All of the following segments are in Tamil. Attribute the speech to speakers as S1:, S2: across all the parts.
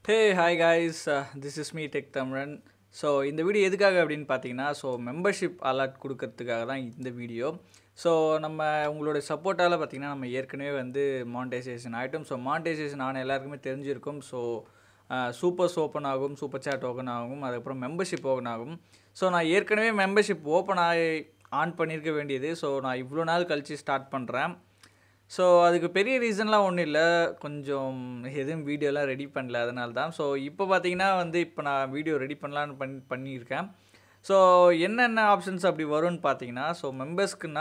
S1: hey hi guys this is me tech Tamizhan so இந்த வீடியோ எதுக்காக அப்படின்னு பார்த்தீங்கன்னா ஸோ மெம்பர்ஷிப் அலர்ட் கொடுக்கறதுக்காக தான் இந்த வீடியோ ஸோ நம்ம உங்களோட சப்போர்ட்டால் பார்த்தீங்கன்னா நம்ம ஏற்கனவே வந்து மானிட்டைசேஷன் ஆகிட்டோம் ஸோ மானிட்டைசேஷன் ஆன எல்லாருக்குமே தெரிஞ்சிருக்கும் ஸோ சூப்பர்ஸ் ஓப்பன் ஆகும் சூப்பர் சேட் ஓப்பன் ஆகும் அதுக்கப்புறம் மெம்பர்ஷிப் ஓப்பன் ஆகும் ஸோ நான் ஏற்கனவே மெம்பர்ஷிப் ஓப்பன் ஆகி ஆன் பண்ணியிருக்க வேண்டியது ஸோ நான் இவ்வளோ நாள் கழித்து ஸ்டார்ட் பண்ணுறேன் ஸோ அதுக்கு பெரிய ரீசன்லாம் ஒன்றும் இல்லை கொஞ்சம் எதுவும் வீடியோலாம் ரெடி பண்ணல அதனால தான் ஸோ இப்போ பார்த்தீங்கன்னா வந்து இப்போ நான் வீடியோ ரெடி பண்ணலான்னு பண்ணி பண்ணியிருக்கேன் ஸோ என்னென்ன ஆப்ஷன்ஸ் அப்படி வரும்னு பார்த்தீங்கன்னா ஸோ மெம்பர்ஸ்க்குன்னா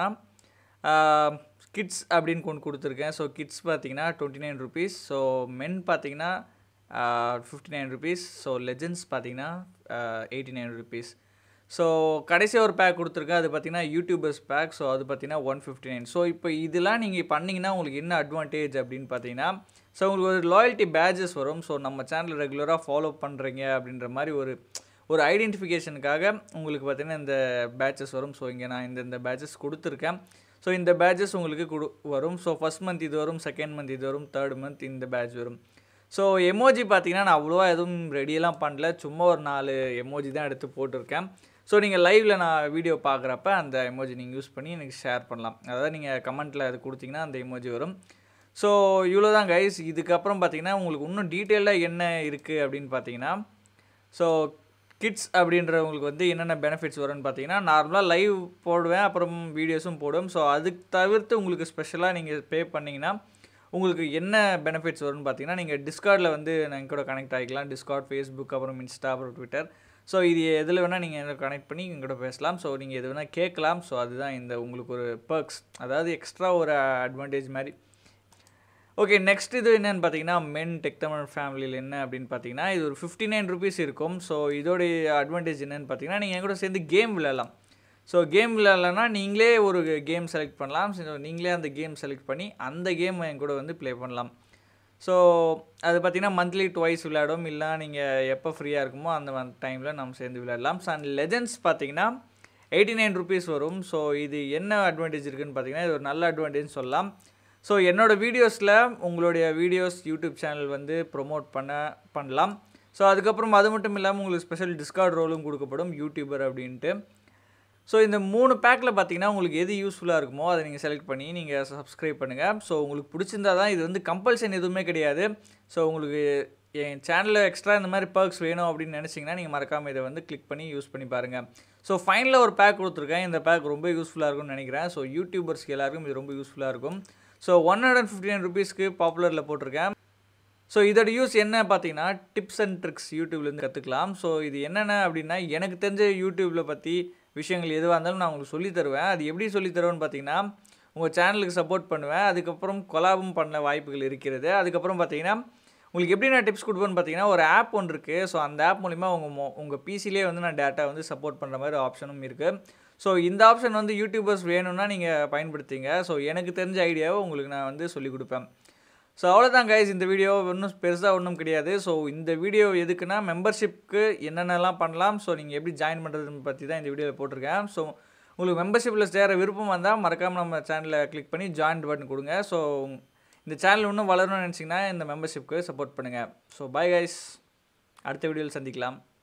S1: கிட்ஸ் அப்படின்னு கொண்டு கொடுத்துருக்கேன் ஸோ கிட்ஸ் பார்த்தீங்கன்னா twenty nine rupees so men பார்த்தீங்கன்னா fifty nine rupees so legends பார்த்தீங்கன்னா எயிட்டி நைன் ருபீஸ் ஸோ கடைசியாக ஒரு பேக் கொடுத்துருக்கேன் அது பார்த்தீங்கன்னா யூடியூபர்ஸ் பேக் ஸோ அது பார்த்தீங்கன்னா ஒன் ஃபிஃப்டி நைன் ஸோ இப்போ இதெல்லாம் நீங்கள் பண்ணிங்கன்னா உங்களுக்கு என்ன அட்வான்டேஜ் அப்படின்னு பார்த்தீங்கன்னா ஸோ உங்களுக்கு ஒரு லாயல்ட்டி பேஜஸ் வரும் ஸோ நம்ம சேனல் ரெகுலராக ஃபாலோ பண்ணுறீங்க அப்படின்ற மாதிரி ஒரு ஒரு ஐடென்டிஃபிகேஷனுக்காக உங்களுக்கு பார்த்தீங்கன்னா இந்த பேட்சஸ் வரும் ஸோ இங்கே நான் இந்த இந்த பேட்சஸ் கொடுத்துருக்கேன் ஸோ இந்த பேட்சஸ் உங்களுக்கு கொடு வரும் ஸோ ஃபஸ்ட் மந்த் இது வரும் செகண்ட் மந்த் இது வரும் தேர்ட் மந்த் இந்த பேட்ச் வரும் ஸோ எமோஜி பார்த்தீங்கன்னா நான் அவ்வளோவா எதுவும் ரெடியெல்லாம் பண்ணல சும்மா ஒரு நாலு எமோஜி தான் எடுத்து போட்டிருக்கேன் ஸோ நீங்கள் லைவில் நான் வீடியோ பார்க்குறப்ப அந்த எமோஜி நீங்கள் யூஸ் பண்ணி எனக்கு ஷேர் பண்ணலாம் அதாவது நீங்கள் கமெண்ட்டில் அது கொடுத்தீங்கன்னா அந்த எமோஜி வரும் ஸோ இவ்வளோ தான் கைஸ் இதுக்கப்புறம் பார்த்தீங்கன்னா உங்களுக்கு இன்னும் டீட்டெயிலாக என்ன இருக்குது அப்படின்னு பார்த்தீங்கன்னா ஸோ கிட்ஸ் அப்படின்றவங்களுக்கு வந்து என்னென்ன பெனிஃபிட்ஸ் வரும்னு பார்த்தீங்கன்னா நார்மலாக லைவ் போடுவேன் அப்புறம் வீடியோஸும் போடுவேன் ஸோ அதுக்கு தவிர்த்து உங்களுக்கு ஸ்பெஷலாக நீங்கள் பே பண்ணிங்கன்னா உங்களுக்கு என்ன பெனிஃபிட்ஸ் வரும்னு பார்த்தீங்கன்னா நீங்கள் டிஸ்கார்டில் வந்து என் கூட கனெக்ட் ஆகிக்கலாம் டிஸ்கார்ட் ஃபேஸ்புக் அப்புறம் இன்ஸ்டா அப்புறம் ட்விட்டர் ஸோ இது எதில் வேணால் நீங்கள் கனெக்ட் பண்ணி எங்கூட பேசலாம் ஸோ நீங்கள் எது வேணால் கேட்கலாம் ஸோ அதுதான் இந்த உங்களுக்கு ஒரு பர்க்ஸ் அதாவது எக்ஸ்ட்ரா ஒரு அட்வான்டேஜ் மாதிரி ஓகே நெக்ஸ்ட் இது என்னென்னு பார்த்தீங்கன்னா மென் டெக் தமிழ் ஃபேமிலியில் என்ன அப்படின்னு பார்த்தீங்கன்னா இது ஒரு ஃபிஃப்டி நைன் ருபீஸ் இருக்கும் ஸோ இதோடைய அட்வான்டேஜ் என்னென்னு பார்த்தீங்கன்னா நீங்கள் என் கூட சேர்ந்து கேம் விளையாடலாம் ஸோ கேம் விளையாடலன்னா நீங்களே ஒரு கேம் செலக்ட் பண்ணலாம் ஸோ நீங்களே அந்த கேம் செலக்ட் பண்ணி அந்த கேம் என் கூட வந்து ப்ளே பண்ணலாம் ஸோ அது பார்த்திங்கன்னா மந்த்லி டுவைஸ் விளையாடும் இல்லை நீங்கள் எப்போ ஃப்ரீயாக இருக்குமோ அந்த டைமில் நம்ம சேர்ந்து விளையாடலாம் ஸோ அண்ட் லெஜெண்ட்ஸ் பார்த்தீங்கன்னா எயிட்டி நைன் ருபீஸ் வரும் ஸோ இது என்ன அட்வான்டேஜ் இருக்குதுன்னு பார்த்தீங்கன்னா இது ஒரு நல்ல அட்வான்டேஜ் சொல்லலாம் ஸோ என்னோடய வீடியோஸில் உங்களுடைய வீடியோஸ் யூடியூப் சேனல் வந்து ப்ரொமோட் பண்ண பண்ணலாம் ஸோ அதுக்கப்புறம் அது மட்டும் இல்லாமல் உங்களுக்கு ஸ்பெஷல் டிஸ்கார்ட் ரோலும் கொடுக்கப்படும் யூடியூபர் அப்படின்ட்டு ஸோ இந்த மூணு பேக்கில் பார்த்தீங்கன்னா உங்களுக்கு எது யூஸ்ஃபுல்லாக இருக்குமோ அதை நீங்கள் செலக்ட் பண்ணி நீங்கள் சப்ஸ்கிரைப் பண்ணுங்கள் ஸோ உங்களுக்கு பிடிச்சிருந்தா தான் இது வந்து கம்பல்ஷன் எதுவுமே கிடையாது ஸோ உங்களுக்கு என் சேனலில் எக்ஸ்ட்ரா இந்த மாதிரி பர்க்ஸ் வேணும் அப்படின்னு நினச்சிங்கன்னா நீங்கள் மறக்காமல் இதை வந்து கிளிக் பண்ணி யூஸ் பண்ணி பாருங்கள் ஸோ ஃபைனலில் ஒரு பேக் கொடுத்துருக்கேன் இந்த பேக் ரொம்ப யூஸ்ஃபுல்லாக இருக்கும்னு நினைக்கிறேன் ஸோ யூடியூபர்ஸ்க்கு எல்லாருக்கும் இது ரொம்ப யூஸ்ஃபுல்லாக இருக்கும் so one hundred and fifty nine ருபீஸ்க்கு பாப்புலரில் போட்டிருக்கேன் ஸோ இதோட யூஸ் என்ன பார்த்தீங்கன்னா டிப்ஸ் அண்ட் ட்ரிக்ஸ் யூடியூப்லேருந்து கற்றுக்கலாம் ஸோ இது என்னென்ன அப்படின்னா எனக்கு தெரிஞ்ச யூடியூப்பில் பற்றி விஷயங்கள் எதுவாக இருந்தாலும் நான் உங்களுக்கு சொல்லி தருவேன் அது எப்படி சொல்லி தருவேன்னு பார்த்தீங்கன்னா உங்கள் சேனலுக்கு சப்போர்ட் பண்ணுவேன் அதுக்கப்புறம் கொலாபும் பண்ண வாய்ப்புகள் இருக்கிறது அதுக்கப்புறம் பார்த்தீங்கன்னா உங்களுக்கு எப்படி நான் டிப்ஸ் கொடுப்பேன்னு பார்த்தீங்கன்னா ஒரு ஆப் ஒன்று இருக்குது ஸோ அந்த ஆப் மூலிமா உங்கள் மோ உங்கள் பிசிலே வந்து நான் டேட்டா வந்து சப்போர்ட் பண்ணுற மாதிரி ஆப்ஷனும் இருக்குது ஸோ இந்த ஆப்ஷன் வந்து யூடியூபர்ஸ் வேணும்னா நீங்கள் பயன்படுத்திங்க ஸோ எனக்கு தெரிஞ்ச ஐடியாவை உங்களுக்கு நான் வந்து சொல்லிக் கொடுப்பேன் ஸோ அவ்வளோதான் கைஸ் இந்த வீடியோ ஒன்றும் பெருசாக ஒன்றும் கிடையாது ஸோ இந்த வீடியோ எதுக்குன்னா மெம்பர்ஷிப்க்கு என்னென்னலாம் பண்ணலாம் ஸோ நீங்கள் எப்படி ஜாயின் பண்ணுறதுன்னு பற்றி தான் இந்த வீடியோவில் போட்டிருக்கேன் ஸோ உங்களுக்கு மெம்பர்ஷிப்பில் சேர விருப்பம் வந்தால் மறக்காமல் நம்ம சேனலில் கிளிக் பண்ணி ஜாயின் பட்டன் கொடுங்க ஸோ இந்த சேனல் இன்னும் வளரணும்னு நினச்சிங்கன்னா இந்த மெம்பர்ஷிப்க்கு சப்போர்ட் பண்ணுங்கள் ஸோ பாய் கைஸ் அடுத்த வீடியோவில் சந்திக்கலாம்